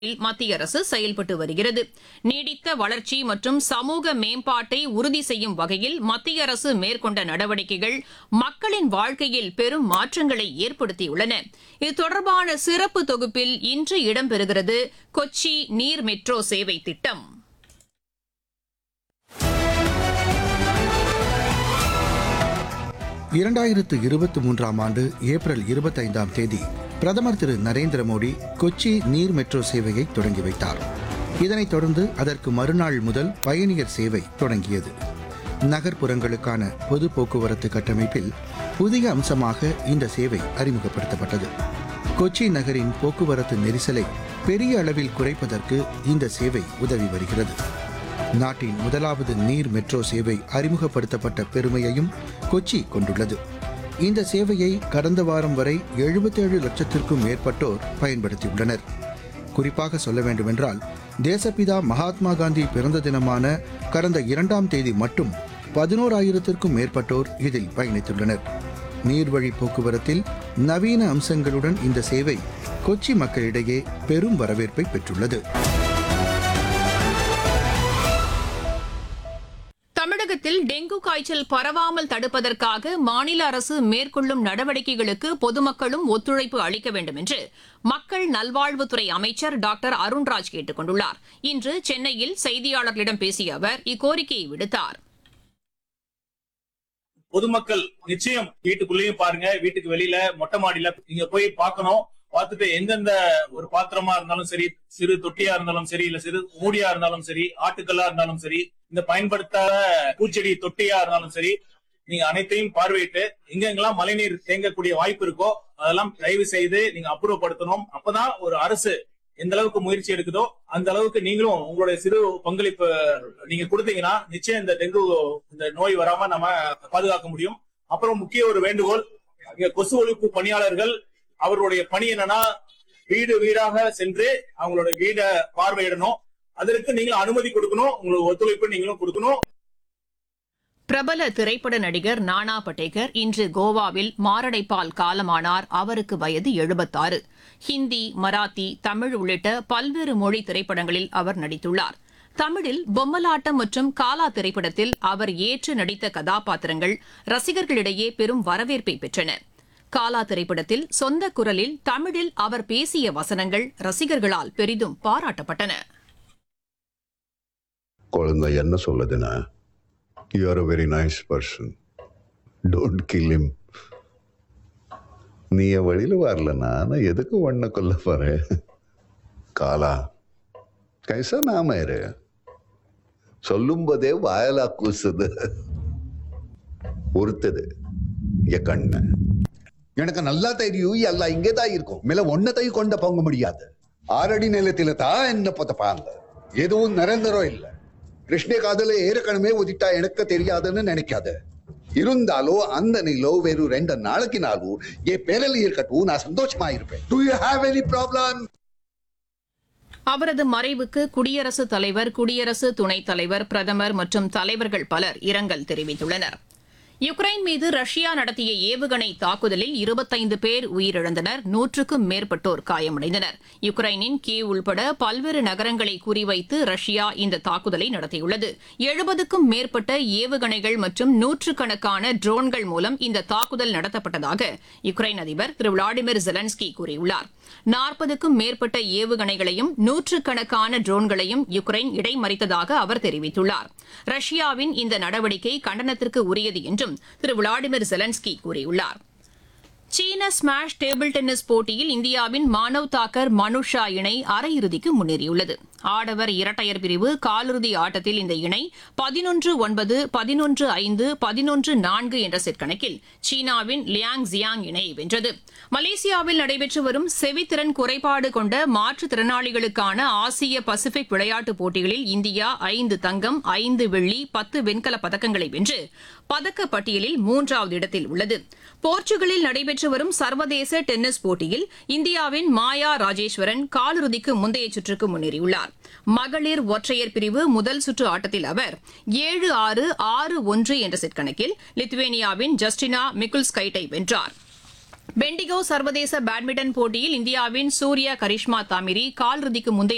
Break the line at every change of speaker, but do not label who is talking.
மத்திய அரசு செயல்பட்டு வருகிறது நீடித்த வளர்ச்சி மற்றும் சமூக மேம்பாட்டை உறுதி செய்யும் வகையில் மத்திய அரசு மேற்கொண்ட நடவடிக்கைகள் மக்களின் வாழ்க்கையில் பெரும் மாற்றங்களை ஏற்படுத்தியுள்ளன இது தொடர்பான சிறப்பு தொகுப்பில் இன்று இடம்பெறுகிறது கொச்சி நீர் மெட்ரோ சேவை திட்டம்
இரண்டாயிரத்து இருபத்தி மூன்றாம் ஆண்டு ஏப்ரல் இருபத்தைந்தாம் தேதி பிரதமர் திரு நரேந்திர மோடி கொச்சி நீர் மெட்ரோ சேவையை தொடங்கி வைத்தார் இதனைத் தொடர்ந்து அதற்கு மறுநாள் முதல் பயணியர் சேவை தொடங்கியது நகர்ப்புறங்களுக்கான பொது போக்குவரத்து கட்டமைப்பில் புதிய அம்சமாக இந்த சேவை அறிமுகப்படுத்தப்பட்டது கொச்சி நகரின் போக்குவரத்து நெரிசலை பெரிய அளவில் குறைப்பதற்கு இந்த சேவை உதவி வருகிறது நாட்டின் முதலாவது நீர் மெட்ரோ சேவை அறிமுகப்படுத்தப்பட்ட பெருமையையும் கொச்சி கொண்டுள்ளது இந்த சேவையை கடந்த வாரம் வரை 77 லட்சத்திற்கும் மேற்பட்டோர் பயன்படுத்தியுள்ளனர் குறிப்பாக சொல்ல வேண்டுமென்றால் தேசப்பிதா மகாத்மா காந்தி பிறந்த தினமான கடந்த இரண்டாம் தேதி மட்டும் பதினோராயிரத்திற்கும் மேற்பட்டோர் இதில் பயணித்துள்ளனர் நீர்வழி போக்குவரத்தில் நவீன அம்சங்களுடன் இந்த சேவை கொச்சி மக்களிடையே பெரும் வரவேற்பை பெற்றுள்ளது
தமிழகத்தில் டெங்கு காய்ச்சல் பரவாமல் தடுப்பதற்காக மாநில அரசு மேற்கொள்ளும் நடவடிக்கைகளுக்கு பொதுமக்களும் ஒத்துழைப்பு அளிக்க வேண்டும் என்று மக்கள் நல்வாழ்வுத்துறை அமைச்சர் டாக்டர் அருண்ராஜ் கேட்டுக் கொண்டுள்ளார் இன்று சென்னையில் செய்தியாளர்களிடம் பேசிய அவர் இக்கோரிக்கையை விடுத்தார்
பொதுமக்கள் நிச்சயம் வீட்டுக்குள்ளேயும் பாருங்க வீட்டுக்கு வெளியில மொட்டை மாடியில நீங்க போய் பார்க்கணும் பார்த்துட்டு எந்தெந்த ஒரு பாத்திரமா இருந்தாலும் சரி சிறு தொட்டியா இருந்தாலும் சரி இல்ல சிறு மூடியா இருந்தாலும் சரி ஆட்டுக்கல்லா இருந்தாலும் சரி இந்த பயன்படுத்தாத பூச்செடி தொட்டியா இருந்தாலும் சரி நீங்க அனைத்தையும் பார்வையிட்டு எங்கெங்கெல்லாம் மழைநீர் தேங்கக்கூடிய வாய்ப்பு இருக்கோ அதெல்லாம் தயவு செய்து நீங்க அப்புறப்படுத்தணும் அப்பதான் ஒரு அரசு எந்த அளவுக்கு முயற்சி எடுக்குதோ அந்த அளவுக்கு நீங்களும் உங்களுடைய சிறு பங்களிப்பு நீங்க கொடுத்தீங்கன்னா நிச்சயம் இந்த டெங்கு இந்த நோய் வராம நம்ம பாதுகாக்க முடியும் அப்புறம் முக்கிய ஒரு வேண்டுகோள் இங்க கொசு ஒழிப்பு பணியாளர்கள் அவருடைய பணி என்னன்னா வீடு வீடாக சென்று அவங்களோட வீடை பார்வையிடணும் அதற்கு நீங்களும் அனுமதி கொடுக்கணும் உங்களுக்கு ஒத்துழைப்பு நீங்களும் கொடுக்கணும்
பிரபல திரைப்பட நடிகர் நானா படேகர் இன்று கோவாவில் மாரடைப்பால் காலமானார் அவருக்கு வயது எழுபத்தாறு ஹிந்தி மராத்தி தமிழ் உள்ளிட்ட பல்வேறு மொழி திரைப்படங்களில் அவர் நடித்துள்ளார் தமிழில் பொம்மலாட்டம் மற்றும் காலா திரைப்படத்தில் அவர் ஏற்று நடித்த கதாபாத்திரங்கள் ரசிகர்களிடையே பெரும் வரவேற்பை பெற்றன காலா திரைப்படத்தில் சொந்த குரலில் தமிழில் அவர் பேசிய வசனங்கள் ரசிகர்களால் பெரிதும் பாராட்டப்பட்டன
குழந்தை என்ன சொல்லுதுன்னா you are a very nice person don't kill him நீ என் வழியில் வரலன்னா நான் எதுக்கு ஒன்ன கொல்ல போறேன் காலா கைசா நாம இரு சொல்லும் போதே வாயலா கூசுது ஒருத்தது என் கண்ணு எனக்கு நல்லா தெரியும் எல்லாம் இங்கே தான் இருக்கும் மேல ஒன்னத்தையும் கொண்ட போக முடியாது ஆறடி நிலத்தில தான் என்ன பொத்தப்பாங்க எதுவும் நிரந்தரம் இல்லை கிருஷ்ண காதல ஏற்கனவே உதிட்டா எனக்கு தெரியாதுன்னு நினைக்காத இருந்தாலும் அந்த நிலோ வெறும் ரெண்டு நாளைக்கு நாளும் என் பேரல இருக்கட்டும் நான் சந்தோஷமா இருப்பேன் do you have any problem
அவரது மறைவுக்கு குடியரசுத் தலைவர் குடியரசு துணைத் தலைவர் பிரதமர் மற்றும் தலைவர்கள் பலர் இரங்கல் தெரிவித்துள்ளனர் யுக்ரைன் மீது ரஷ்யா நடத்திய ஏவுகணை தாக்குதலில் இருபத்தைந்து பேர் உயிரிழந்தனர் நூற்றுக்கும் மேற்பட்டோர் காயமடைந்தனர் யுக்ரைனின் கீவ் உள்பட பல்வேறு நகரங்களை குறிவைத்து ரஷ்யா இந்த தாக்குதலை நடத்தியுள்ளது எழுபதுக்கும் மேற்பட்ட ஏவுகணைகள் மற்றும் நூற்றுக்கணக்கான ட்ரோன்கள் மூலம் இந்த தாக்குதல் நடத்தப்பட்டதாக யுக்ரைன் அதிபர் திரு விளாடிமிர் ஜெலன்ஸ்கி கூறியுள்ளார் நாற்பதுக்கும் மேற்பட்ட ஏவுகணைகளையும் நூற்றுக்கணக்கான ட்ரோன்களையும் யுக்ரைன் இடைமறித்ததாக அவர் தெரிவித்துள்ளார் ரஷ்யாவின் இந்த நடவடிக்கை கண்டனத்திற்கு உரியது என்றும் திரு விளாடிமிர் ஜெலன்ஸ்கி கூறியுள்ளார் சீன ஸ்மாஷ் டேபிள் டென்னிஸ் போட்டியில் இந்தியாவின் மானவ் தாக்கர் மனுஷா இணை அரையிறுதிக்கு முன்னேறியுள்ளது ஆடவர் இரட்டையர் பிரிவு காலிறுதி ஆட்டத்தில் இந்த இணை பதினொன்று ஒன்பது பதினொன்று ஐந்து பதினொன்று நான்கு என்ற செட் கணக்கில் சீனாவின் லியாங் ஜியாங் இணையை வென்றது மலேசியாவில் நடைபெற்று வரும் செவித்திறன் குறைபாடு கொண்ட மாற்றுத்திறனாளிகளுக்கான ஆசிய பசிபிக் விளையாட்டுப் போட்டிகளில் இந்தியா ஐந்து தங்கம் ஐந்து வெள்ளி பத்து வெண்கலப் பதக்கங்களை வென்று பதக்கப் பட்டியலில் மூன்றாவது இடத்தில் உள்ளது போர்ச்சுகலில் நடைபெற்று வரும் சர்வதேச டென்னிஸ் போட்டியில் இந்தியாவின் மாயா ராஜேஸ்வரன் காலிறுதிக்கு முந்தைய சுற்றுக்கு முன்னேறியுள்ளார் மகளிர் ஒற்றையர் பிரிவு முதல் சுற்று ஆட்டத்தில் அவர் ஏழு ஆறு ஆறு ஒன்று என்ற செட் கணக்கில் லித்துவேனியாவின் ஜஸ்டினா மிகுல்ஸ்கைட்டை வென்றார் பெண்டிகோ சர்வதேச பேட்மிண்டன் போட்டியில் இந்தியாவின் சூர்யா கரிஷ்மா தாமிரி காலிறுதிக்கு முந்தைய